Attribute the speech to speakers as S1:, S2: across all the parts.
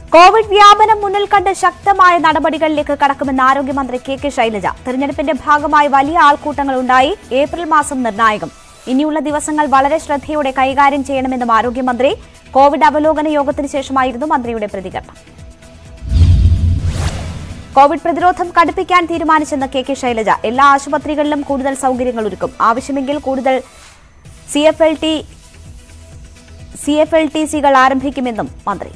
S1: Covid വ്യാപനം മുന്നിൽ കണ്ട് ശക്തമായ നടപടികളിലേക്ക് കടക്കുമെന്ന് ആരോഗ്യമന്ത്രി കെ കെ ശൈലജ തെരഞ്ഞെടുപ്പിന്റെ ഭാഗമായി വലിയ ആൾക്കൂട്ടങ്ങൾ ഉണ്ടായി ഏപ്രിൽ മാസം നിർണായകം ഇനിയുള്ള ദിവസങ്ങൾ വളരെ ശ്രദ്ധയോടെ കൈകാര്യം ചെയ്യണമെന്നും ആരോഗ്യമന്ത്രി കോവിഡ് അവലോകന യോഗത്തിന് ശേഷമായിരുന്നു മന്ത്രിയുടെ പ്രതികരണം കോവിഡ് പ്രതിരോധം കടുപ്പിക്കാൻ തീരുമാനിച്ചെന്ന് കെ കെ ശൈലജ എല്ലാ ആശുപത്രികളിലും കൂടുതൽ സൗകര്യങ്ങൾ ഒരുക്കും ആവശ്യമെങ്കിൽ കൂടുതൽ C F L T C F L T സികൾ ആരംഭിക്കുമെന്നും മന്ത്രി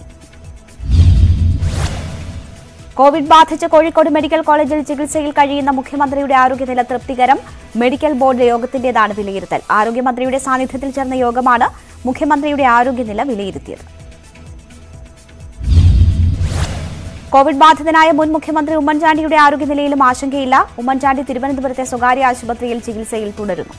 S1: കോവിഡ് ബാധിച്ച് കോഴിക്കോട് മെഡിക്കൽ കോളേജിൽ ചികിത്സയിൽ കഴിയുന്ന മുഖ്യമന്ത്രിയുടെ ആരോഗ്യനില തൃപ്തികരം മെഡിക്കൽ ബോർഡ് യോഗത്തിന്റേതാണ് വിലയിരുത്തൽ ആരോഗ്യമന്ത്രിയുടെ സാന്നിധ്യത്തിൽ ചേർന്ന യോഗമാണ് മുഖ്യമന്ത്രിയുടെ ആരോഗ്യനില വിലയിരുത്തിയത് കോവിഡ് ബാധിതനായ മുൻ മുഖ്യമന്ത്രി ഉമ്മൻചാണ്ടിയുടെ ആരോഗ്യനിലയിലും ആശങ്കയില്ല ഉമ്മൻചാണ്ടി തിരുവനന്തപുരത്തെ സ്വകാര്യ ആശുപത്രിയിൽ ചികിത്സയിൽ തുടരുന്നു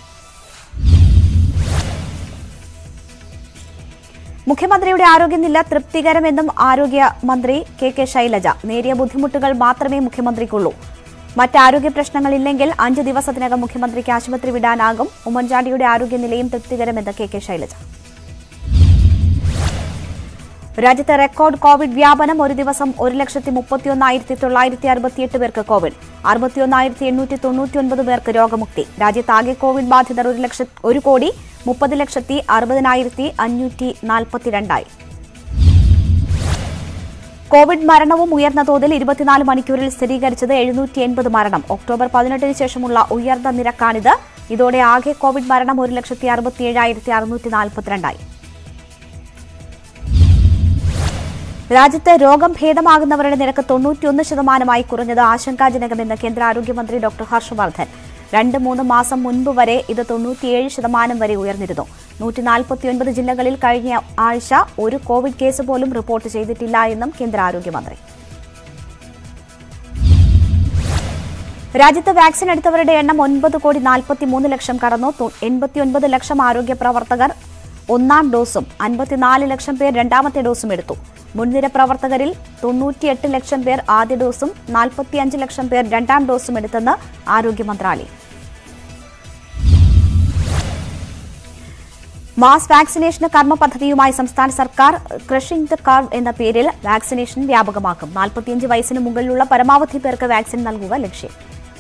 S1: മുഖ്യമന്ത്രിയുടെ ആരോഗ്യനില തൃപ്തികരമെന്നും ആരോഗ്യമന്ത്രി കെ കെ ശൈലജ നേരിയ ബുദ്ധിമുട്ടുകൾ മാത്രമേ മുഖ്യമന്ത്രിക്കുള്ളൂ മറ്റാരോഗ്യ പ്രശ്നങ്ങളില്ലെങ്കിൽ അഞ്ച് ദിവസത്തിനകം മുഖ്യമന്ത്രിക്ക് ആശുപത്രി വിടാനാകും ഉമ്മൻചാണ്ടിയുടെ ആരോഗ്യനിലയും തൃപ്തികരമെന്ന് കെ കെ ശൈലജ രാജ്യത്തെ റെക്കോർഡ് കോവിഡ് വ്യാപനം ഒരു ദിവസം ഒരു ലക്ഷത്തി മുപ്പത്തിയൊന്നായിരത്തി തൊള്ളായിരത്തി അറുപത്തിയെട്ട് പേർക്ക് കോവിഡ് അറുപത്തിയൊന്നായിരത്തി എണ്ണൂറ്റി തൊണ്ണൂറ്റിയൊൻപത് പേർക്ക് രോഗമുക്തി രാജ്യത്താകെ കോവിഡ് ബാധിതർ ഒരു ലക്ഷ ഒരു കോടി മുപ്പത് ലക്ഷത്തി അറുപതിനായിരത്തി അഞ്ഞൂറ്റി നാൽപ്പത്തിരണ്ടായി കോവിഡ് മരണവും ഉയർന്ന തോതിൽ ഇരുപത്തിനാല് മണിക്കൂറിൽ സ്ഥിരീകരിച്ചത് എഴുന്നൂറ്റി എൺപത് മരണം ഒക്ടോബർ പതിനെട്ടിന് ശേഷമുള്ള ഉയർന്ന നിരക്കാണിത് ഇതോടെ ആകെ കോവിഡ് മരണം ഒരു ലക്ഷത്തി അറുപത്തിയേഴായിരത്തി അറുന്നൂറ്റി നാൽപ്പത്തിരണ്ടായി രാജ്യത്ത് രോഗം ഭേദമാകുന്നവരുടെ നിരക്ക് തൊണ്ണൂറ്റിയൊന്ന് ശതമാനമായി കുറഞ്ഞത് ആശങ്കാജനകമെന്ന് കേന്ദ്ര ആരോഗ്യമന്ത്രി ഡോക്ടർ ഹർഷവർദ്ധൻ രണ്ട് മൂന്ന് മാസം മുൻപ് വരെ ഇത് തൊണ്ണൂറ്റിയേഴ് ശതമാനം വരെ ഉയർന്നിരുന്നു നൂറ്റി നാൽപ്പത്തിയൊൻപത് ജില്ലകളിൽ കഴിഞ്ഞ ആഴ്ച ഒരു കോവിഡ് കേസ് പോലും റിപ്പോർട്ട് ചെയ്തിട്ടില്ല എന്നും കേന്ദ്ര ആരോഗ്യമന്ത്രി രാജ്യത്ത് വാക്സിൻ എടുത്തവരുടെ എണ്ണം ഒൻപത് കോടി നാൽപ്പത്തിമൂന്ന് ലക്ഷം കടന്നു തൊ- എൺപത്തിയൊൻപത് ലക്ഷം ആരോഗ്യ പ്രവർത്തകർ ഒന്നാം ഡോസും അൻപത്തിനാല് ലക്ഷം പേർ രണ്ടാമത്തെ ഡോസും എടുത്തു മുൻനിര പ്രവർത്തകരിൽ തൊണ്ണൂറ്റിയെട്ട് ലക്ഷം പേർ ആദ്യ ഡോസും നാൽപ്പത്തിയഞ്ച് ലക്ഷം പേർ രണ്ടാം ഡോസും എടുത്തെന്ന് ആരോഗ്യ മന്ത്രാലയം മാസ് വാക്സിനേഷന് കർമ്മ പദ്ധതിയുമായി സംസ്ഥാന സർക്കാർ ക്രഷിംഗ് ദ കർവ് എന്ന പേരിൽ വാക്സിനേഷൻ വ്യാപകമാക്കും നാൽപ്പത്തിയഞ്ച് വയസ്സിന് മുകളിലുള്ള പരമാവധി പേർക്ക് വാക്സിൻ നൽകുക ലക്ഷ്യം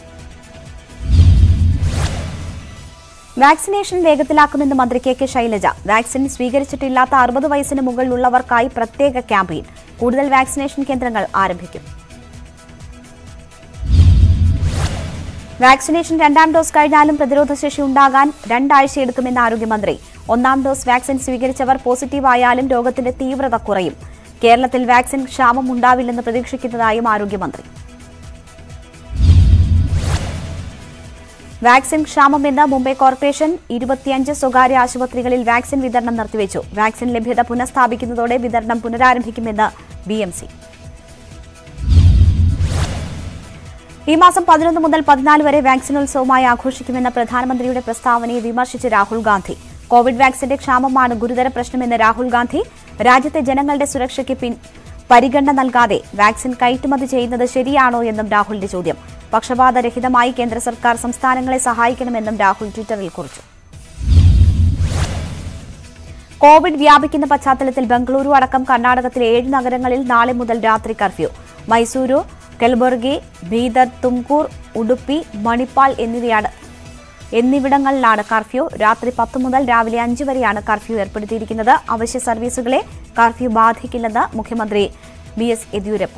S1: വാക്സിനേഷൻ വേഗത്തിലാക്കുമെന്ന് മന്ത്രി കെ കെ ശൈലജ വാക്സിൻ സ്വീകരിച്ചിട്ടില്ലാത്ത അറുപത് വയസ്സിന് മുകളിലുള്ളവർക്കായി പ്രത്യേക ക്യാമ്പയിൻ കൂടുതൽ വാക്സിനേഷൻ കേന്ദ്രങ്ങൾ ആരംഭിക്കും വാക്സിനേഷൻ രണ്ടാം ഡോസ് കഴിഞ്ഞാലും പ്രതിരോധശേഷി ഉണ്ടാകാൻ രണ്ടാഴ്ചയെടുക്കുമെന്ന് ആരോഗ്യമന്ത്രി ഒന്നാം ഡോസ് വാക്സിൻ സ്വീകരിച്ചവർ പോസിറ്റീവായാലും രോഗത്തിന്റെ തീവ്രത കുറയും കേരളത്തിൽ വാക്സിൻ ക്ഷാമം ഉണ്ടാവില്ലെന്ന് പ്രതീക്ഷിക്കുന്നതായും ആരോഗ്യമന്ത്രി വാക്സിൻ ക്ഷാമമെന്ന് മുംബൈ കോർപ്പറേഷൻ ഇരുപത്തിയഞ്ച് സ്വകാര്യ ആശുപത്രികളിൽ വാക്സിൻ വിതരണം നിർത്തിവെച്ചു വാക്സിൻ ലഭ്യത പുനഃസ്ഥാപിക്കുന്നതോടെ വിതരണം പുനരാരംഭിക്കുമെന്ന് ബി എം സി ഈ മാസം പതിനൊന്ന് മുതൽ പതിനാല് വരെ വാക്സിനോത്സവമായി ആഘോഷിക്കുമെന്ന പ്രധാനമന്ത്രിയുടെ പ്രസ്താവനയെ വിമർശിച്ച് രാഹുൽ ഗാന്ധി കോവിഡ് വാക്സിന്റെ ക്ഷാമമാണ് ഗുരുതര പ്രശ്നമെന്ന് രാഹുൽ ഗാന്ധി രാജ്യത്തെ ജനങ്ങളുടെ സുരക്ഷയ്ക്ക് പിൻ പരിഗണന നൽകാതെ വാക്സിൻ കയറ്റുമതി ചെയ്യുന്നത് ശരിയാണോ എന്നും രാഹുലിന്റെ ചോദ്യം പക്ഷപാതരഹിതമായി കേന്ദ്ര സർക്കാർ സംസ്ഥാനങ്ങളെ സഹായിക്കണമെന്നും രാഹുൽ ട്വിറ്ററിൽ കുറിച്ചു കോവിഡ് വ്യാപിക്കുന്ന പശ്ചാത്തലത്തിൽ ബംഗളൂരു അടക്കം കർണാടകത്തിലെ ഏഴ് നഗരങ്ങളിൽ നാളെ മുതൽ രാത്രി കർഫ്യൂ മൈസൂരു കെൽബുർഗി ബീദർ തുംകൂർ ഉടുപ്പി മണിപ്പാൽ എന്നിവയാണ് എന്നിവിടങ്ങളിലാണ് കർഫ്യൂ രാത്രി പത്ത് മുതൽ രാവിലെ അഞ്ച് വരെയാണ് കർഫ്യൂ ഏർപ്പെടുത്തിയിരിക്കുന്നത് അവശ്യ സർവീസുകളെ കർഫ്യൂ ബാധിക്കില്ലെന്ന് മുഖ്യമന്ത്രി ബി എസ് യെദ്യൂരപ്പ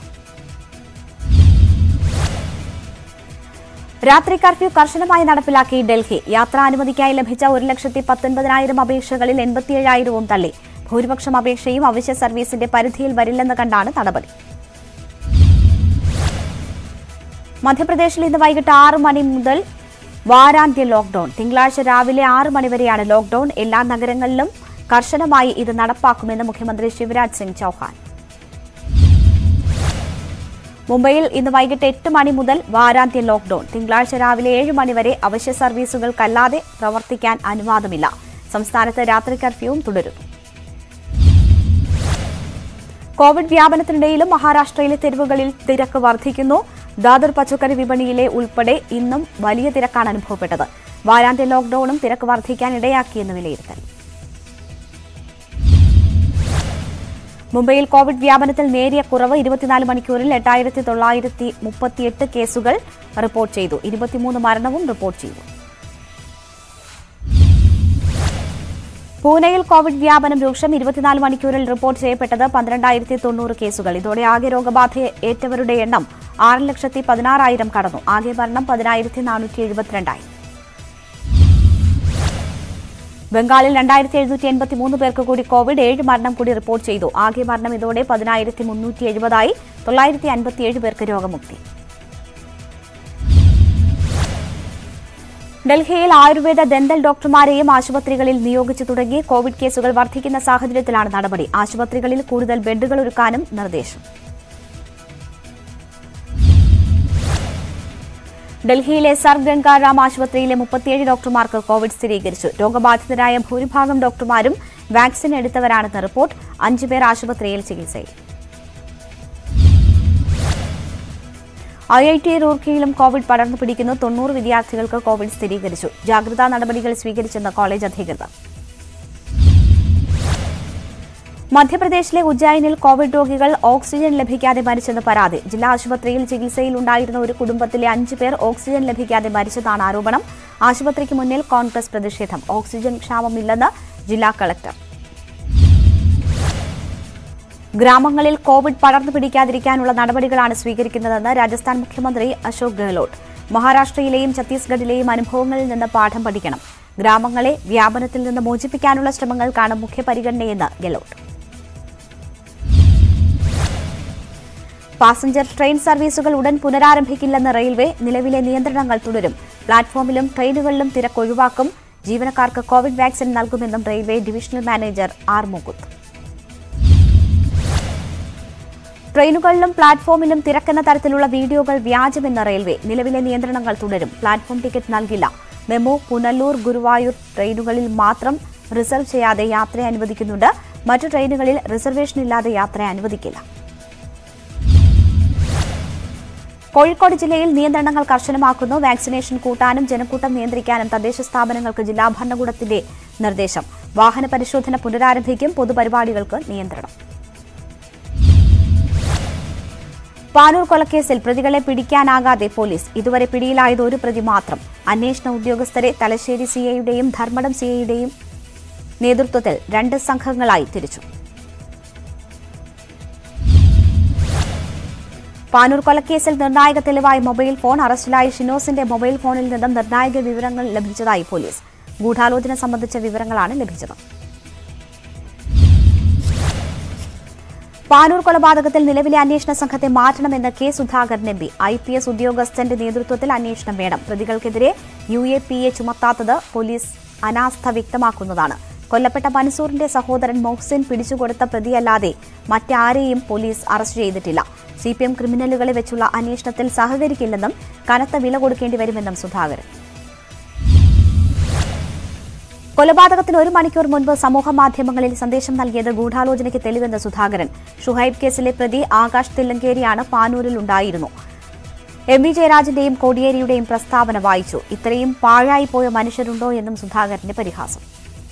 S1: രാത്രി കർഫ്യൂ കർശനമായി നടപ്പിലാക്കി ഡൽഹി യാത്രാനുമതിക്കായി ലഭിച്ച ഒരു ലക്ഷത്തി പത്തൊൻപതിനായിരം അപേക്ഷകളിൽ എൺപത്തിയേഴായിരവും തള്ളി ഭൂരിപക്ഷം അപേക്ഷയും അവശ്യ സർവീസിന്റെ പരിധിയിൽ വരില്ലെന്ന് കണ്ടാണ് നടപടി മധ്യപ്രദേശിൽ ഇന്ന് വൈകിട്ട് ആറ് മണി മുതൽ വാരാന്ത്യ ലോക്ഡൌൺ തിങ്കളാഴ്ച രാവിലെ ആറ് മണിവരെയാണ് ലോക്ഡൌൺ എല്ലാ നഗരങ്ങളിലും കർശനമായി ഇത് നടപ്പാക്കുമെന്ന് മുഖ്യമന്ത്രി ശിവരാജ് സിംഗ് ചൌഹാൻ മുംബൈയിൽ ഇന്ന് വൈകിട്ട് എട്ട് മണി മുതൽ വാരാന്ത്യ ലോക്ഡൌൺ തിങ്കളാഴ്ച രാവിലെ ഏഴ് മണിവരെ അവശ്യ സർവീസുകൾക്കല്ലാതെ പ്രവർത്തിക്കാൻ അനുവാദമില്ല സംസ്ഥാനത്ത് രാത്രി കർഫ്യൂവും തുടരുന്നു കോവിഡ് വ്യാപനത്തിനിടയിലും മഹാരാഷ്ട്രയിലെ തെരുവുകളിൽ തിരക്ക് വർദ്ധിക്കുന്നു ദാദർ പച്ചക്കറി വിപണിയിലെ ഉൾപ്പെടെ ഇന്നും വലിയ തിരക്കാണ് അനുഭവപ്പെട്ടത് വാരാന്ത്യ ലോക്ഡൌണും തിരക്ക് വർദ്ധിക്കാൻ ഇടയാക്കിയെന്ന് വിലയിരുത്തൽ മുംബൈയിൽ കോവിഡ് വ്യാപനത്തിൽ നേരിയ കുറവ് ഇരുപത്തിനാല് മണിക്കൂറിൽ എട്ടായിരത്തി തൊള്ളായിരത്തി മുപ്പത്തിയെട്ട് കേസുകൾ റിപ്പോർട്ട് ചെയ്തു ഇരുപത്തിമൂന്ന് മരണവും റിപ്പോർട്ട് ചെയ്തു പൂനെയിൽ കോവിഡ് വ്യാപനം രൂക്ഷം ഇരുപത്തിനാല് മണിക്കൂറിൽ റിപ്പോർട്ട് ചെയ്യപ്പെട്ടത് പന്ത്രണ്ടായിരത്തി തൊണ്ണൂറ് കേസുകൾ ഇതോടെ ആകെ രോഗബാധ ഏറ്റവരുടെ എണ്ണം ആറ് ലക്ഷത്തി പതിനാറായിരം കടന്നു ആകെ മരണം പതിനായിരത്തി നാനൂറ്റി എഴുപത്തിരണ്ടായി ബംഗാളിൽ രണ്ടായിരത്തി എഴുന്നൂറ്റി എൺപത്തി മൂന്ന് പേർക്ക് കൂടി കോവിഡ് ഏഴ് മരണം കൂടി റിപ്പോർട്ട് ചെയ്തു ആകെ മരണം ഇതോടെ പതിനായിരത്തി മുന്നൂറ്റി എഴുപതായി തൊള്ളായിരത്തി അൻപത്തിയേഴ് പേർക്ക് രോഗമുക്തി ഡൽഹിയിൽ ആയുർവേദ ദന്തൽ ഡോക്ടർമാരെയും ആശുപത്രികളിൽ നിയോഗിച്ചു തുടങ്ങി കോവിഡ് കേസുകൾ വർദ്ധിക്കുന്ന സാഹചര്യത്തിലാണ് നടപടി ആശുപത്രികളിൽ കൂടുതൽ ബെഡുകൾ ഒരുക്കാനും നിർദ്ദേശം ഡൽഹിയിലെ സർ ഗംഗാറാം ആശുപത്രിയിലെ മുപ്പത്തിയേഴ് ഡോക്ടർമാർക്ക് കോവിഡ് സ്ഥിരീകരിച്ചു രോഗബാധിതരായ ഭൂരിഭാഗം ഡോക്ടർമാരും വാക്സിൻ എടുത്തവരാണെന്ന് റിപ്പോർട്ട് അഞ്ചുപേർ ആശുപത്രിയിൽ ചികിത്സയിൽ ഐ ഐ ടി റൂർക്കിയിലും കോവിഡ് പടർന്നു പിടിക്കുന്നു തൊണ്ണൂറ് വിദ്യാർത്ഥികൾക്ക് കോവിഡ് സ്ഥിരീകരിച്ചു ജാഗ്രതാ നടപടികൾ സ്വീകരിച്ചെന്ന് കോളേജ് അധികൃതർ മധ്യപ്രദേശിലെ ഉജ്ജയിനിൽ കോവിഡ് രോഗികൾ ഓക്സിജൻ ലഭിക്കാതെ മരിച്ചെന്ന് പരാതി ജില്ലാ ആശുപത്രിയിൽ ചികിത്സയിലുണ്ടായിരുന്ന ഒരു കുടുംബത്തിലെ അഞ്ച് പേർ ഓക്സിജൻ ലഭിക്കാതെ മരിച്ചതാണ് ആരോപണം ആശുപത്രിക്ക് മുന്നിൽ കോൺഗ്രസ് പ്രതിഷേധം ഓക്സിജൻ ക്ഷാമമില്ലെന്ന് ജില്ലാ കളക്ടർ ഗ്രാമങ്ങളിൽ കോവിഡ് പടർന്നു പിടിക്കാതിരിക്കാനുള്ള നടപടികളാണ് സ്വീകരിക്കുന്നതെന്ന് രാജസ്ഥാൻ മുഖ്യമന്ത്രി അശോക് ഗെഹ്ലോട്ട് മഹാരാഷ്ട്രയിലെയും ഛത്തീസ്ഗഡിലെയും അനുഭവങ്ങളിൽ നിന്ന് പാഠം പഠിക്കണം ഗ്രാമങ്ങളെ വ്യാപനത്തിൽ നിന്ന് മോചിപ്പിക്കാനുള്ള ശ്രമങ്ങൾക്കാണ് മുഖ്യ പരിഗണനയെന്ന് ഗെഹ്ലോട്ട് പാസഞ്ചർ ട്രെയിൻ സർവീസുകൾ ഉടൻ പുനരാരംഭിക്കില്ലെന്ന് റെയിൽവേ നിലവിലെ നിയന്ത്രണങ്ങൾ തുടരും പ്ലാറ്റ്ഫോമിലും ട്രെയിനുകളിലും തിരക്ക് ഒഴിവാക്കും ജീവനക്കാർക്ക് കോവിഡ് വാക്സിൻ നൽകുമെന്നും railway divisional manager R Mukund ട്രെയിനുകളിലും പ്ലാറ്റ്ഫോമിലും തിരക്കെന്ന തരത്തിലുള്ള വീഡിയോകൾ വ്യാജമെന്ന് റെയിൽവേ നിലവിലെ നിയന്ത്രണങ്ങൾ തുടരും പ്ലാറ്റ്ഫോം ടിക്കറ്റ് നൽകില്ല മെമു പുനലൂർ ഗുരുവായൂർ ട്രെയിനുകളിൽ മാത്രം റിസർവ് ചെയ്യാതെ യാത്ര അനുവദിക്കുന്നുണ്ട് മറ്റു ട്രെയിനുകളിൽ റിസർവേഷൻ ഇല്ലാതെ യാത്ര അനുവദിക്കില്ല കോഴിക്കോട് ജില്ലയിൽ നിയന്ത്രണങ്ങൾ കർശനമാക്കുന്നു വാക്സിനേഷൻ കൂട്ടാനും ജനക്കൂട്ടം നിയന്ത്രിക്കാനും തദ്ദേശ സ്ഥാപനങ്ങൾക്ക് ജില്ലാ ഭരണകൂടത്തിന്റെ നിർദ്ദേശം വാഹന പരിശോധന പുനരാരംഭിക്കും പൊതുപരിപാടികൾക്ക് നിയന്ത്രണം പാനൂർ കൊലക്കേസിൽ പ്രതികളെ പിടിക്കാനാകാതെ പോലീസ് ഇതുവരെ പിടിയിലായത് ഒരു പ്രതി മാത്രം അന്വേഷണ ഉദ്യോഗസ്ഥരെ തലശ്ശേരി സിഐയുടെയും ധർമ്മടം സിഐയുടെയും നേതൃത്വത്തിൽ രണ്ട് സംഘങ്ങളായി തിരിച്ചു പാനൂർ കൊലക്കേസിൽ നിർണായക തെളിവായ മൊബൈൽ ഫോൺ അറസ്റ്റിലായ ഷിനോസിന്റെ മൊബൈൽ ഫോണിൽ നിന്നും നിർണായക വിവരങ്ങൾ ലഭിച്ചതായി പോലീസ് ഗൂഢാലോചന സംബന്ധിച്ച വിവരങ്ങളാണ് ലഭിച്ചത് പാനൂർ കൊലപാതകത്തിൽ നിലവിലെ അന്വേഷണ സംഘത്തെ മാറ്റണമെന്ന് K Sudhakaran M P I P S ഉദ്യോഗസ്ഥന്റെ നേതൃത്വത്തിൽ അന്വേഷണം വേണം പ്രതികൾക്കെതിരെ യു എ പി എ ചുമത്താത്തത് പോലീസ് അനാസ്ഥ വ്യക്തമാക്കുന്നതാണ് കൊല്ലപ്പെട്ട മൻസൂറിന്റെ സഹോദരൻ മൊഹ്സിൻ പിടിച്ചുകൊടുത്ത പ്രതിയല്ലാതെ മറ്റാരെയും പോലീസ് അറസ്റ്റ് ചെയ്തിട്ടില്ല സി പി എം ക്രിമിനലുകളെ വെച്ചുള്ള അന്വേഷണത്തിൽ സഹകരിക്കില്ലെന്നും കനത്ത വില കൊടുക്കേണ്ടി വരുമെന്നും സുധാകരൻ കൊലപാതകത്തിന് ഒരു മണിക്കൂർ മുൻപ് സമൂഹ മാധ്യമങ്ങളിൽ സന്ദേശം നൽകിയത് ഗൂഢാലോചനയ്ക്ക് തെളിവെന്ന് സുധാകരൻ ഷുഹൈബ് കേസിലെ പ്രതി ആകാശ് തില്ലങ്കേരിയാണ് പാനൂരിൽ ഉണ്ടായിരുന്നു എം വി ജയരാജന്റെയും കോടിയേരിയുടെയും പ്രസ്താവന വായിച്ചു ഇത്രയും പാഴായിപ്പോയ മനുഷ്യരുണ്ടോ എന്നും സുധാകരന്റെ പരിഹാസം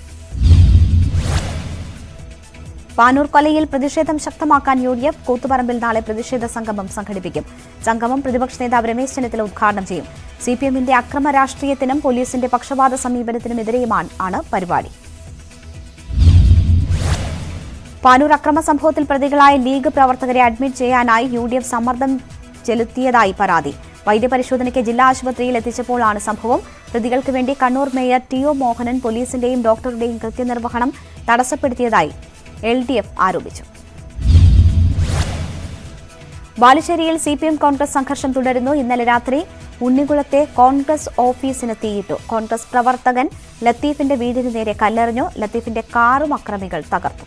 S1: പാനൂർ കൊലയിൽ പ്രതിഷേധം ശക്തമാക്കാൻ യു ഡി എഫ് കൂത്തുപറമ്പിൽ നാളെ പ്രതിഷേധ സംഗമം സംഘടിപ്പിക്കും സംഗമം പ്രതിപക്ഷ നേതാവ് രമേശ് ചെന്നിത്തല ഉദ്ഘാടനം ചെയ്യും സി പി എമ്മിന്റെ അക്രമ രാഷ്ട്രീയത്തിനും പോലീസിന്റെ പക്ഷപാത സമീപനത്തിനുമെതിരെയുമാണ് ആണ് പരിപാടി പാനൂർ അക്രമ സംഭവത്തിൽ പ്രതികളായ ലീഗ് പ്രവർത്തകരെ അഡ്മിറ്റ് ചെയ്യാനായി യു ഡി എഫ് സമ്മർദ്ദം ചെലുത്തിയതായി പരാതി വൈദ്യപരിശോധനയ്ക്ക് ജില്ലാ ആശുപത്രിയിൽ എത്തിച്ചപ്പോഴാണ് സംഭവം പ്രതികൾക്ക് വേണ്ടി Kannur mayor T O Mohanan പോലീസിന്റെയും ഡോക്ടറുടെയും കൃത്യനിർവഹണം തടസ്സപ്പെടുത്തിയതായി എൽ ഡി എഫ് ആരോപിച്ചു ബാലുശ്ശേരിയിൽ സി പി എം കോൺഗ്രസ് സംഘർഷം തുടരുന്നു ഇന്നലെ രാത്രി ഉണ്ണികുളത്തെ കോൺഗ്രസ് ഓഫീസിന് തീയിട്ടു കോൺഗ്രസ് പ്രവർത്തകൻ ലത്തീഫിന്റെ വീടിന് നേരെ കല്ലെറിഞ്ഞു ലത്തീഫിന്റെ കാറും അക്രമികൾ തകർത്തു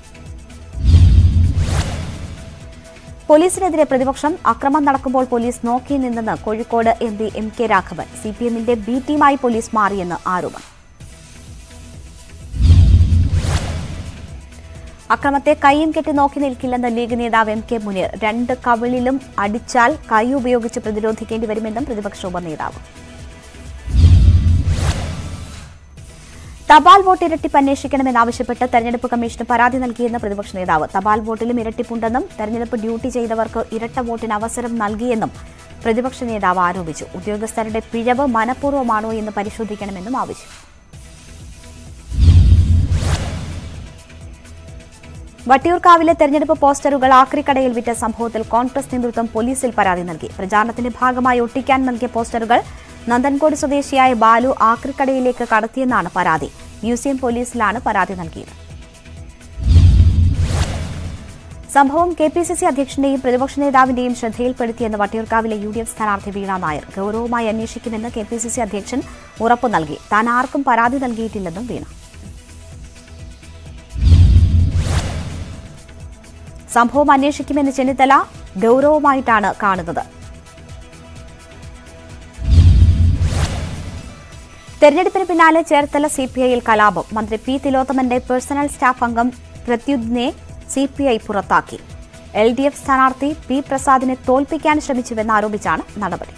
S1: പോലീസിനെതിരെ പ്രതിപക്ഷം അക്രമം നടക്കുമ്പോൾ പോലീസ് നോക്കി നിന്നെന്ന് Kozhikode M P M K Raghavan C P എമ്മിന്റെ ബി ടീമായി പോലീസ് മാറിയെന്ന് ആരോപണം അക്രമത്തെ കൈയും കെട്ടി നോക്കി നിൽക്കില്ലെന്ന് ലീഗ് നേതാവ് എം കെ മുനീർ രണ്ട് കവിളിലും അടിച്ചാൽ കൈ ഉപയോഗിച്ച് പ്രതിരോധിക്കേണ്ടി വരുമെന്നും പ്രതിപക്ഷ ഉപനേതാവ് തപാൽ വോട്ട് ഇരട്ടിപ്പ് അന്വേഷിക്കണമെന്നാവശ്യപ്പെട്ട് തെരഞ്ഞെടുപ്പ് കമ്മീഷന് പരാതി നൽകിയെന്ന് പ്രതിപക്ഷ നേതാവ് തപാൽ വോട്ടിലും ഇരട്ടിപ്പുണ്ടെന്നും തെരഞ്ഞെടുപ്പ് ഡ്യൂട്ടി ചെയ്തവർക്ക് ഇരട്ട വോട്ടിന് അവസരം നൽകിയെന്നും പ്രതിപക്ഷ നേതാവ് ആരോപിച്ചു ഉദ്യോഗസ്ഥരുടെ പിഴവ് മനഃപൂർവ്വമാണോ എന്ന് പരിശോധിക്കണമെന്നും ആവശ്യം വട്ടിയൂർക്കാവിലെ തെരഞ്ഞെടുപ്പ് പോസ്റ്ററുകൾ ആക്രിക്കടയിൽ വിറ്റ സംഭവത്തിൽ കോൺഗ്രസ് നേതൃത്വം പോലീസിൽ പരാതി നൽകി പ്രചാരണത്തിന്റെ ഭാഗമായി ഒട്ടിക്കാൻ നൽകിയ പോസ്റ്ററുകൾ നന്ദൻകോട് സ്വദേശിയായ ബാലു ആക്രിക്കടയിലേക്ക് കടത്തിയെന്നാണ് പരാതി മ്യൂസിയം പോലീസിലാണ് പരാതി നൽകിയത് സംഭവം കെ പി സി സി അധ്യക്ഷന്റെയും പ്രതിപക്ഷ നേതാവിന്റെയും ശ്രദ്ധയിൽപ്പെടുത്തിയെന്ന് വട്ടിയൂർക്കാവിലെ യു ഡി എഫ് സ്ഥാനാർത്ഥി വീണ നായർ ഗൌരവമായി അന്വേഷിക്കുമെന്ന് കെ പി സി സി അധ്യക്ഷൻ ഉറപ്പു നൽകി താൻ ആർക്കും പരാതി നൽകിയിട്ടില്ലെന്നും വീണ സംഭവം അന്വേഷിക്കുമെന്ന് ചെന്നിത്തല ഗൌരവമായിട്ടാണ് കാണുന്നത് തെരഞ്ഞെടുപ്പിന് പിന്നാലെ ചേർത്തല സിപിഐയിൽ കലാപം മന്ത്രി പി തിലോത്തമന്റെ പേഴ്സണൽ സ്റ്റാഫ് അംഗം പ്രത്യുദിനെ സിപിഐ പുറത്താക്കി എൽ ഡി എഫ് സ്ഥാനാർത്ഥി പി പ്രസാദിനെ തോൽപ്പിക്കാൻ ശ്രമിച്ചുവെന്നാരോപിച്ചാണ് നടപടി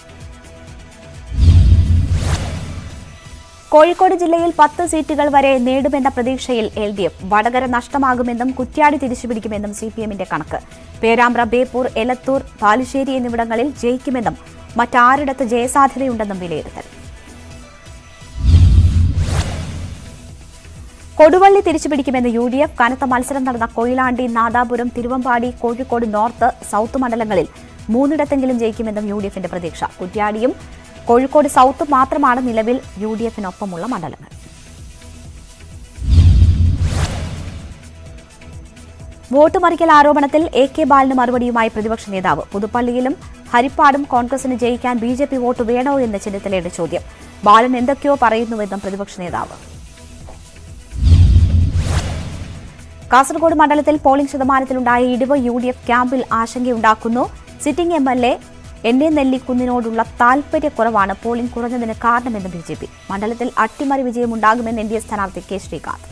S1: കോഴിക്കോട് ജില്ലയിൽ പത്ത് സീറ്റുകൾ വരെ നേടുമെന്ന പ്രതീക്ഷയിൽ എൽ ഡി എഫ് വടകര നഷ്ടമാകുമെന്നും കുറ്റ്യാടി തിരിച്ചുപിടിക്കുമെന്നും സി പി എമ്മിന്റെ കണക്ക് പേരാമ്പ്ര ബേപ്പൂർ എലത്തൂർ ബാലുശ്ശേരി എന്നിവിടങ്ങളിൽ ജയിക്കുമെന്നും മറ്റാരിടത്ത് ജയസാധ്യതയുണ്ടെന്നും വിലയിരുത്തൽ കൊടുവള്ളി തിരിച്ചുപിടിക്കുമെന്ന് യു ഡി എഫ് കനത്ത മത്സരം നടന്ന കൊയിലാണ്ടി നാദാപുരം തിരുവമ്പാടി കോഴിക്കോട് നോർത്ത് സൌത്ത് മണ്ഡലങ്ങളിൽ മൂന്നിടത്തെങ്കിലും ജയിക്കുമെന്നും യു ഡി എഫിന്റെ പ്രതീക്ഷ കുറ്റ്യാടിയും കോഴിക്കോട് സൌത്ത് മാത്രമാണ് നിലവിൽ യു ഡി എഫിനൊപ്പമുള്ള മണ്ഡലങ്ങൾ വോട്ട് മറിക്കൽ ആരോപണത്തിൽ എ കെ ബാലന് മറുപടിയുമായി പ്രതിപക്ഷ നേതാവ് പുതുപ്പള്ളിയിലും ഹരിപ്പാടും കോൺഗ്രസിന് ജയിക്കാൻ ബി ജെ പി വോട്ട് വേണോ എന്ന് ചെന്നിത്തലയുടെ ചോദ്യം ബാലൻ എന്തൊക്കെയോ പറയുന്നുവെന്നും പ്രതിപക്ഷ നേതാവ് കാസർഗോഡ് മണ്ഡലത്തിൽ പോളിംഗ് ശതമാനത്തിലുണ്ടായ ഇടിവ് യു ഡി എഫ് ക്യാമ്പിൽ ആശങ്കയുണ്ടാക്കുന്നു sitting M L A N A നെല്ലിക്കുന്നിനോടുള്ള താൽപര്യക്കുറവാണ് പോളിംഗ് കുറഞ്ഞതിന് കാരണമെന്ന് ബി ജെ പി മണ്ഡലത്തിൽ അട്ടിമറി വിജയമുണ്ടാകുമെന്ന് എൻ ഡി എ സ്ഥാനാർത്ഥി കെ ശ്രീകാന്ത്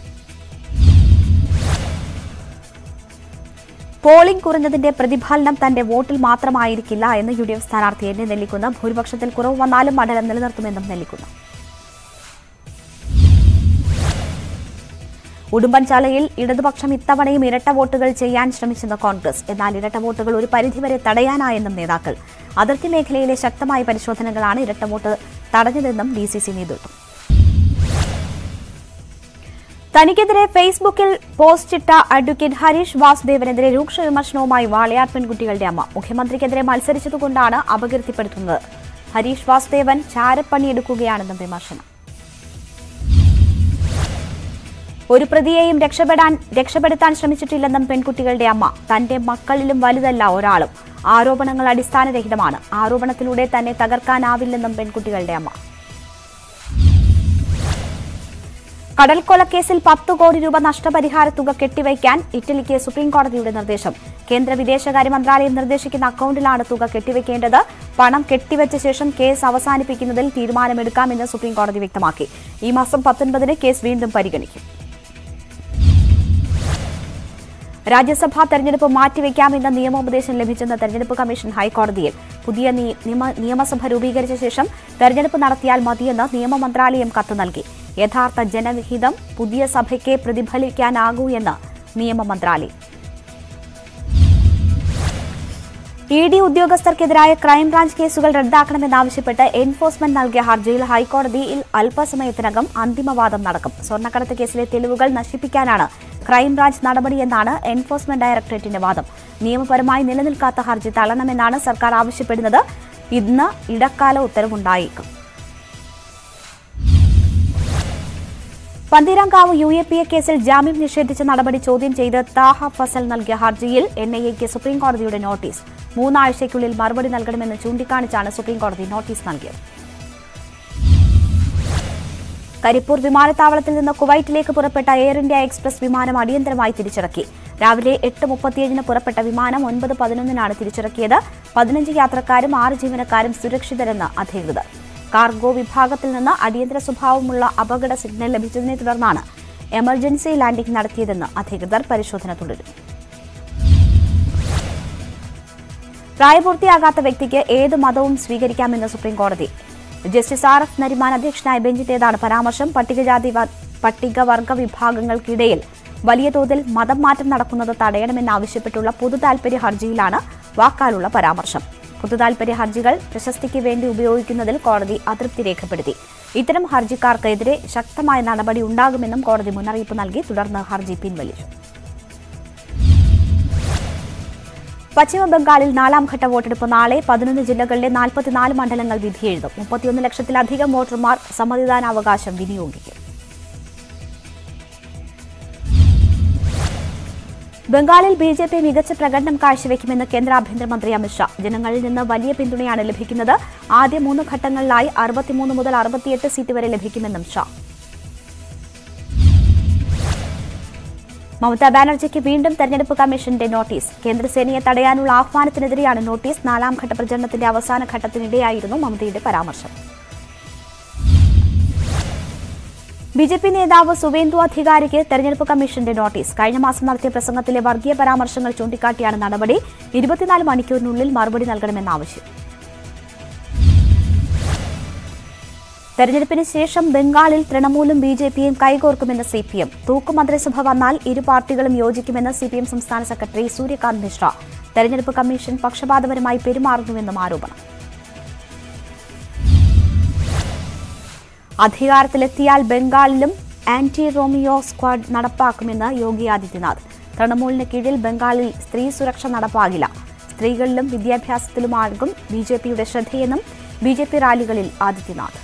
S1: പോളിംഗ് കുറഞ്ഞതിന്റെ പ്രതിഫലനം തന്റെ വോട്ടിൽ മാത്രമായിരിക്കില്ല എന്ന് യു ഡി എഫ് സ്ഥാനാർത്ഥി എൻ എ നെല്ലിക്കുന്ന് ഭൂരിപക്ഷത്തിൽ കുറവ് വന്നാലും മണ്ഡലം നിലനിർത്തുമെന്നും നെല്ലിക്കുന്നു ഉടുമ്പൻചാലയിൽ ഇടതുപക്ഷം ഇത്തവണയും ഇരട്ട വോട്ടുകൾ ചെയ്യാൻ ശ്രമിച്ചെന്ന് കോൺഗ്രസ് എന്നാൽ ഇരട്ട വോട്ടുകൾ ഒരു പരിധിവരെ തടയാനായെന്നും നേതാക്കൾ അതിർത്തി മേഖലയിലെ ശക്തമായ പരിശോധനകളാണ് ഇരട്ട വോട്ട് തടഞ്ഞതെന്നും ഡി സി സി നേതൃത്വം തനിക്കെതിരെ ഫേസ്ബുക്കിൽ പോസ്റ്റിട്ട അഡ്വക്കേറ്റ് ഹരീഷ് വാസുദേവനെതിരെ രൂക്ഷ വിമർശനവുമായി വാളയാർ പെൺകുട്ടികളുടെ അമ്മ മുഖ്യമന്ത്രിക്കെതിരെ മത്സരിച്ചതുകൊണ്ടാണ് അപകീർത്തിപ്പെടുത്തുന്നത് ഹരീഷ് വാസുദേവൻ ചാരപ്പണിയെടുക്കുകയാണെന്നും വിമർശനം ഒരു പ്രതിയെയും രക്ഷപ്പെടാൻ രക്ഷപ്പെടുത്താൻ ശ്രമിച്ചിട്ടില്ലെന്നും പെൺകുട്ടികളുടെ അമ്മ തന്റെ മക്കളിലും വലുതല്ല ഒരാളും ആരോപണങ്ങൾ അടിസ്ഥാനരഹിതമാണ് ആരോപണത്തിലൂടെ തന്നെ തകർക്കാനാവില്ലെന്നും പെൺകുട്ടികളുടെ അമ്മ കടൽക്കൊലക്കേസിൽ പത്ത് കോടി രൂപ നഷ്ടപരിഹാര തുക കെട്ടിവയ്ക്കാൻ ഇറ്റലിക്ക് സുപ്രീംകോടതിയുടെ നിർദ്ദേശം കേന്ദ്ര വിദേശകാര്യ മന്ത്രാലയം നിർദ്ദേശിക്കുന്ന അക്കൌണ്ടിലാണ് തുക കെട്ടിവയ്ക്കേണ്ടത് പണം കെട്ടിവെച്ച ശേഷം കേസ് അവസാനിപ്പിക്കുന്നതിൽ തീരുമാനമെടുക്കാമെന്ന് സുപ്രീംകോടതി വ്യക്തമാക്കി ഈ മാസം പത്തൊൻപതിന് കേസ് വീണ്ടും പരിഗണിക്കും രാജ്യസഭാ തെരഞ്ഞെടുപ്പ് മാറ്റിവെക്കാമെന്ന നിയമോപദേശം ലഭിച്ചെന്ന് തെരഞ്ഞെടുപ്പ് കമ്മീഷൻ ഹൈക്കോടതിയിൽ പുതിയ നിയ- നിയമ- നിയമസഭ രൂപീകരിച്ച ശേഷം തെരഞ്ഞെടുപ്പ് നടത്തിയാൽ മതിയെന്ന് നിയമ മന്ത്രാലയം കത്ത് നൽകി യഥാർത്ഥ ജനവിഹിതം പുതിയ സഭയ്ക്ക് പ്രതിഫലിക്കാനാകൂ എന്ന് നിയമ മന്ത്രാലയം ഇ ഡി ഉദ്യോഗസ്ഥർക്കെതിരായ ക്രൈംബ്രാഞ്ച് കേസുകൾ റദ്ദാക്കണമെന്നാവശ്യപ്പെട്ട് എൻഫോഴ്സ്മെന്റ് നൽകിയ ഹർജിയിൽ ഹൈക്കോടതിയിൽ അല്പസമയത്തിനകം അന്തിമവാദം നടക്കും സ്വർണ്ണക്കടത്ത് കേസിലെ തെളിവുകൾ നശിപ്പിക്കാനാണ് ക്രൈംബ്രാഞ്ച് നടപടിയെന്നാണ് എൻഫോഴ്സ്മെന്റ് ഡയറക്ടറേറ്റിന്റെ വാദം നിയമപരമായി നിലനിൽക്കാത്ത ഹർജി തള്ളണമെന്നാണ് സർക്കാർ ആവശ്യപ്പെടുന്നത് ഇന്ന് ഇടക്കാല ഉത്തരവുണ്ടായേക്കും Pantheerankavu U A P A കേസിൽ ജാമ്യം നിഷേധിച്ച നടപടി ചോദ്യം ചെയ്ത് താഹ ഫസൽ നൽകിയ ഹർജിയിൽ എൻ ഐ എക്ക് സുപ്രീംകോടതിയുടെ നോട്ടീസ് മൂന്നാഴ്ചയ്ക്കുള്ളിൽ മറുപടി നൽകണമെന്ന് ചൂണ്ടിക്കാണിച്ചാണ് സുപ്രീംകോടതി നോട്ടീസ് നൽകിയത് കരിപ്പൂർ വിമാനത്താവളത്തിൽ നിന്ന് കുവൈറ്റിലേക്ക് പുറപ്പെട്ട എയർ ഇന്ത്യ എക്സ്പ്രസ് വിമാനം അടിയന്തരമായി തിരിച്ചിറക്കി രാവിലെ എട്ട് മുപ്പത്തിയേഴിന് പുറപ്പെട്ട വിമാനം ഒൻപത് പതിനൊന്നിനാണ് തിരിച്ചിറക്കിയത് പതിനഞ്ച് യാത്രക്കാരും ആറ് ജീവനക്കാരും സുരക്ഷിതരെന്ന് അധികൃതർ കാർഗോ വിഭാഗത്തിൽ നിന്ന് അടിയന്തര സ്വഭാവമുള്ള അപകട സിഗ്നൽ ലഭിച്ചതിനെ തുടർന്നാണ് എമർജൻസി ലാൻഡിംഗ് നടത്തിയതെന്ന് അധികൃതർ പരിശോധന തുടരും പ്രായപൂർത്തിയാകാത്ത വ്യക്തിക്ക് ഏത് മതവും സ്വീകരിക്കാമെന്ന് സുപ്രീം കോടതി ജസ്റ്റിസ് ആർ എഫ് നരിമാൻ അധ്യക്ഷനായ ബെഞ്ചിന്റേതാണ് പരാമർശം പട്ടികജാതി വ- പട്ടികവർഗ വിഭാഗങ്ങൾക്കിടയിൽ വലിയ തോതിൽ മതം മാറ്റം നടക്കുന്നത് തടയണമെന്നാവശ്യപ്പെട്ടുള്ള പൊതുതാൽപര്യ ഹർജിയിലാണ് വാക്കാലുള്ള പരാമർശം പൊതുതാൽപര്യ ഹർജികൾ പ്രശസ്തിക്ക് വേണ്ടി ഉപയോഗിക്കുന്നതിൽ കോടതി അതൃപ്തി രേഖപ്പെടുത്തി ഇത്തരം ഹർജിക്കാർക്കെതിരെ ശക്തമായ നടപടി ഉണ്ടാകുമെന്നും കോടതി മുന്നറിയിപ്പ് നൽകി തുടർന്ന് ഹർജി പിൻവലിച്ചു പശ്ചിമ ബംഗാളിൽ നാലാം ഘട്ട വോട്ടെടുപ്പ് നാളെ പതിനൊന്ന് ജില്ലകളിലെ നാൽപ്പത്തിനാല് മണ്ഡലങ്ങൾ വിധിയെഴുതും മുപ്പത്തിയൊന്ന് ലക്ഷത്തിലധികം വോട്ടർമാർ സമ്മതിദാനാവകാശം വിനിയോഗിക്കും ബംഗാളിൽ ബി ജെ പി മികച്ച പ്രകടനം കാഴ്ചവെക്കുമെന്ന് കേന്ദ്ര ആഭ്യന്തരമന്ത്രി അമിത്ഷാ ജനങ്ങളിൽ നിന്ന് വലിയ പിന്തുണയാണ് ലഭിക്കുന്നത് ആദ്യ മൂന്ന് ഘട്ടങ്ങളിലായി അറുപത്തിമൂന്ന് മുതൽ അറുപത്തിയെട്ട് സീറ്റ് വരെ ലഭിക്കുമെന്നും ഷാ മമതാ ബാനർജിക്ക് വീണ്ടും തെരഞ്ഞെടുപ്പ് കമ്മീഷന്റെ നോട്ടീസ് കേന്ദ്രസേനയെ തടയാനുള്ള ആഹ്വാനത്തിനെതിരെയാണ് നോട്ടീസ് നാലാം ഘട്ട പ്രചരണത്തിന്റെ അവസാന ഘട്ടത്തിനിടെയായിരുന്നു മമതയുടെ പരാമർശം ബി ജെ പി നേതാവ് സുവേന്ദു അധികാരിക്ക് തെരഞ്ഞെടുപ്പ് കമ്മീഷന്റെ നോട്ടീസ് കഴിഞ്ഞ മാസം നടത്തിയ പ്രസംഗത്തിലെ വർഗീയ പരാമർശങ്ങൾ ചൂണ്ടിക്കാട്ടിയാണ് നടപടി ഇരുപത്തിനാല് മണിക്കൂറിനുള്ളിൽ മറുപടി നൽകണമെന്ന ആവശ്യം തെരഞ്ഞെടുപ്പിന് ശേഷം ബംഗാളിൽ തൃണമൂലും ബി ജെ പിയും കൈകോർക്കുമെന്ന് സി പി എം തൂക്കു മന്ത്രിസഭ വന്നാൽ ഇരു പാർട്ടികളും യോജിക്കുമെന്ന് സി പി എം സംസ്ഥാന സെക്രട്ടറി സൂര്യകാന്ത് മിശ്ര തെരഞ്ഞെടുപ്പ് കമ്മീഷൻ പക്ഷപാതപരമായി പെരുമാറുന്നുവെന്നും ആരോപണം അധികാരത്തിലെത്തിയാൽ ബംഗാളിലും ആന്റി റോമിയോ സ്ക്വാഡ് നടപ്പാക്കുമെന്ന് യോഗി ആദിത്യനാഥ് തൃണമൂലിന് കീഴിൽ ബംഗാളിൽ സ്ത്രീ സുരക്ഷ നടപ്പാകില്ല സ്ത്രീകളിലും വിദ്യാഭ്യാസത്തിലുമാകും ബി ജെ പിയുടെ ശ്രദ്ധയെന്നും ബി ജെ പി റാലികളിൽ ആദിത്യനാഥ്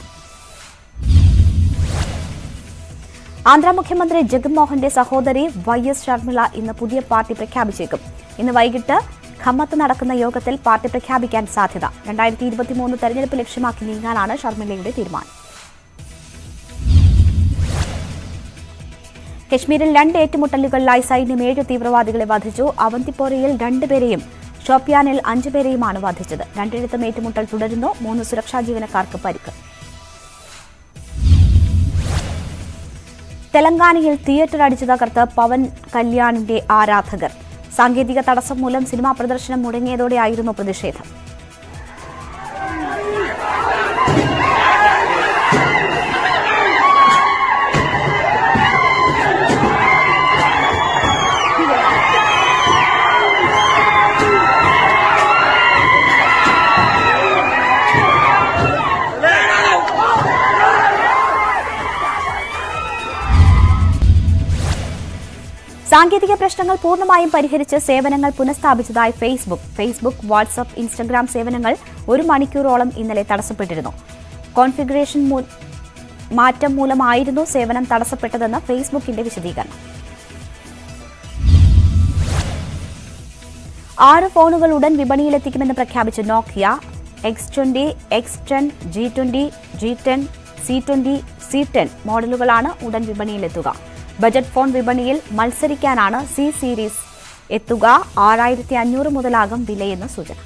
S1: ആന്ധ്ര മുഖ്യമന്ത്രി ജഗൻമോഹന്റെ സഹോദരി വൈ എസ് ശർമിള ഇന്ന് പുതിയ പാർട്ടി പ്രഖ്യാപിച്ചേക്കും ഇന്ന് വൈകിട്ട് ഖമ്മത്ത് നടക്കുന്ന യോഗത്തിൽ പാർട്ടി പ്രഖ്യാപിക്കാൻ സാധ്യത രണ്ടായിരത്തി ഇരുപത്തിമൂന്ന് തെരഞ്ഞെടുപ്പ് ലക്ഷ്യമാക്കി നീങ്ങാനാണ് ശർമിളയുടെ തീരുമാനം കശ്മീരിൽ രണ്ട് ഏറ്റുമുട്ടലുകളിലായി സൈന്യം ഏഴ് തീവ്രവാദികളെ വധിച്ചു അവന്തിപ്പോറയിൽ രണ്ടുപേരെയും ഷോപ്പിയാനിൽ അഞ്ചുപേരെയുമാണ് വധിച്ചത് രണ്ടിടത്തും ഏറ്റുമുട്ടൽ തുടരുന്നു മൂന്ന് സുരക്ഷാ ജീവനക്കാർക്ക് പരിക്ക് തെലങ്കാനയിൽ തിയേറ്റർ അടിച്ചു തകർത്ത് പവൻ കല്യാണിന്റെ ആരാധകർ സാങ്കേതിക തടസ്സം മൂലം സിനിമാ പ്രദർശനം മുടങ്ങിയതോടെയായിരുന്നു പ്രതിഷേധം സാങ്കേതിക പ്രശ്നങ്ങൾ പൂർണ്ണമായും പരിഹരിച്ച് സേവനങ്ങൾ പുനഃസ്ഥാപിച്ചതായി ഫേസ്ബുക്ക് ഫേസ്ബുക്ക് വാട്സ്ആപ്പ് ഇൻസ്റ്റഗ്രാം സേവനങ്ങൾ ഒരു മണിക്കൂറോളം ഇന്നലെ തടസ്സപ്പെട്ടിരുന്നു കോൺഫിഗറേഷൻ മൂ- മാറ്റം മൂലമായിരുന്നു സേവനം തടസ്സപ്പെട്ടതെന്ന് ഫേസ്ബുക്കിന്റെ വിശദീകരണം ആറ് ഫോണുകൾ ഉടൻ വിപണിയിലെത്തിക്കുമെന്ന് പ്രഖ്യാപിച്ച Nokia X twenty X ten G twenty G ten C twenty C ten മോഡലുകളാണ് ഉടൻ വിപണിയിലെത്തുക ബജറ്റ് ഫോൺ വിപണിയിൽ മത്സരിക്കാനാണ് സി സീരീസ് എത്തുക ആറായിരത്തി അഞ്ഞൂറ് മുതലാകും വിലയെന്ന് സൂചന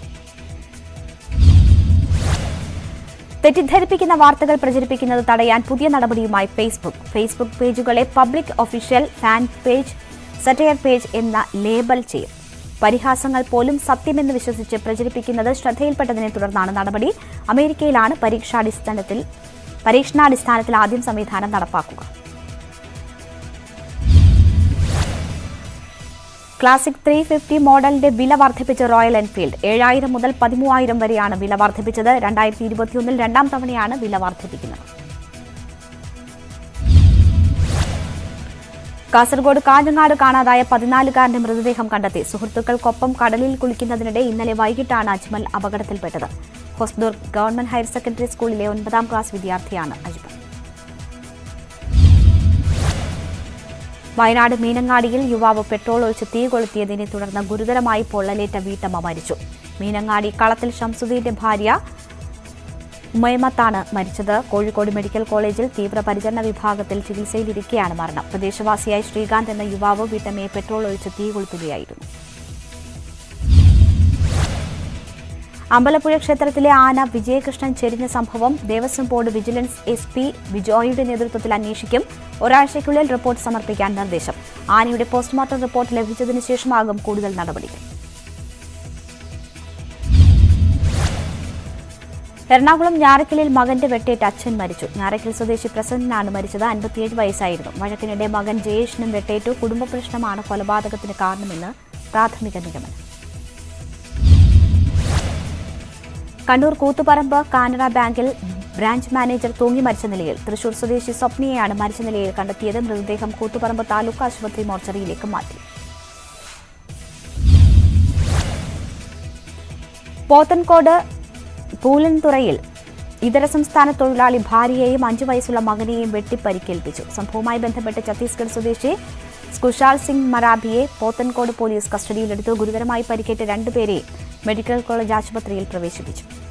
S1: തെറ്റിദ്ധരിപ്പിക്കുന്ന വാർത്തകൾ പ്രചരിപ്പിക്കുന്നത് തടയാൻ പുതിയ നടപടിയുമായി ഫേസ്ബുക്ക് ഫേസ്ബുക്ക് പേജുകളെ public official fan page satire page എന്ന ലേബൽ ചെയ്യും പരിഹാസങ്ങൾ പോലും സത്യമെന്ന് വിശ്വസിച്ച് പ്രചരിപ്പിക്കുന്നത് ശ്രദ്ധയിൽപ്പെട്ടതിനെ തുടർന്നാണ് നടപടി അമേരിക്കയിലാണ് പരീക്ഷാടിസ്ഥാനത്തിൽ പരീക്ഷണാടിസ്ഥാനത്തിൽ ആദ്യം സംവിധാനം നടപ്പാക്കുക ക്ലാസിക് ത്രീ ഫിഫ്റ്റി മോഡലിന്റെ വില വർദ്ധിപ്പിച്ച റോയൽ എൻഫീൽഡ് ഏഴായിരം മുതൽ പതിമൂവായിരം വരെയാണ് വില വർദ്ധിപ്പിച്ചത് രണ്ടായിരത്തി ഇരുപത്തിയൊന്നിൽ രണ്ടാം തവണയാണ് വില വർദ്ധിപ്പിക്കുന്നത് കാസർഗോഡ് കാഞ്ഞങ്ങാട് കാണാതായ പതിനാലുകാരന്റെ മൃതദേഹം കണ്ടെത്തി സുഹൃത്തുക്കൾക്കൊപ്പം കടലിൽ കുളിക്കുന്നതിനിടെ ഇന്നലെ വൈകിട്ടാണ് അജ്മൽ അപകടത്തിൽപ്പെട്ടത് ഹൊസ്ദുർഗ് ഗവൺമെന്റ് ഹയർ സെക്കൻഡറി സ്കൂളിലെ ഒൻപതാം ക്ലാസ് വിദ്യാർത്ഥിയാണ് അജ്മൽ വയനാട് മീനങ്ങാടിയിൽ യുവാവ് പെട്രോൾ ഒഴിച്ച് തീ കൊളുത്തിയതിനെ തുടർന്ന് ഗുരുതരമായി പൊള്ളലേറ്റ വീട്ടമ്മ മരിച്ചു മീനങ്ങാടി കളത്തിൽ ഷംസുദ്ദീന്റെ ഭാര്യ ഉമയമത്താണ് മരിച്ചത് കോഴിക്കോട് മെഡിക്കൽ കോളേജിൽ തീവ്രപരിചരണ വിഭാഗത്തിൽ ചികിത്സയിലിരിക്കെയാണ് മരണം പ്രദേശവാസിയായ ശ്രീകാന്ത് എന്ന യുവാവ് വീട്ടമ്മയെ പെട്രോൾ ഒഴിച്ച് തീ കൊളുത്തുകയായിരുന്നു അമ്പലപ്പുഴ ക്ഷേത്രത്തിലെ ആന വിജയകൃഷ്ണൻ ചെരിഞ്ഞ സംഭവം Devaswom board vigilance S P ബിജോയിയുടെ നേതൃത്വത്തിൽ അന്വേഷിക്കും ഒരാഴ്ചയ്ക്കുള്ളിൽ റിപ്പോർട്ട് സമർപ്പിക്കാൻ നിർദ്ദേശം ആനയുടെ പോസ്റ്റ്മോർട്ടം റിപ്പോർട്ട് ലഭിച്ചതിനു ശേഷമാകും കൂടുതൽ നടപടികൾ എറണാകുളം ഞാറക്കലിൽ മകന്റെ വെട്ടേറ്റ് അച്ഛൻ മരിച്ചു ഞാറക്കൽ സ്വദേശി പ്രസന്നനാണ് മരിച്ചത് അൻപത്തിയേഴ് വയസ്സായിരുന്നു വഴക്കിനിടെ മകൻ ജയേഷിനും വെട്ടേറ്റു കുടുംബ പ്രശ്നമാണ് കൊലപാതകത്തിന് കാരണമെന്ന് പ്രാഥമിക നിഗമനം കണ്ണൂർ കൂത്തുപറമ്പ് കാനറ ബാങ്കിൽ ബ്രാഞ്ച് മാനേജർ തൂങ്ങി മരിച്ച നിലയിൽ തൃശൂർ സ്വദേശി സ്വപ്നയെയാണ് മരിച്ച നിലയിൽ കണ്ടെത്തിയത് മൃതദേഹം കൂത്തുപറമ്പ് താലൂക്ക് ആശുപത്രി മോർച്ചറിയിലേക്ക് മാറ്റി പോത്തൻകോട് പൂലൻതുറയിൽ ഇതര സംസ്ഥാന തൊഴിലാളി ഭാര്യയെയും അഞ്ചു വയസ്സുള്ള മകനെയും വെട്ടിപ്പരിക്കേൽപ്പിച്ചു സംഭവവുമായി ബന്ധപ്പെട്ട് ഛത്തീസ്ഗഡ് സ്വദേശി സ്കുഷാൽ സിംഗ് മറാബിയെ പോത്തൻകോട് പോലീസ് കസ്റ്റഡിയിലെടുത്തു ഗുരുതരമായി പരിക്കേറ്റ രണ്ടുപേരെയും മെഡിക്കൽ കോളേജ് ആശുപത്രിയിൽ പ്രവേശിപ്പിച്ചു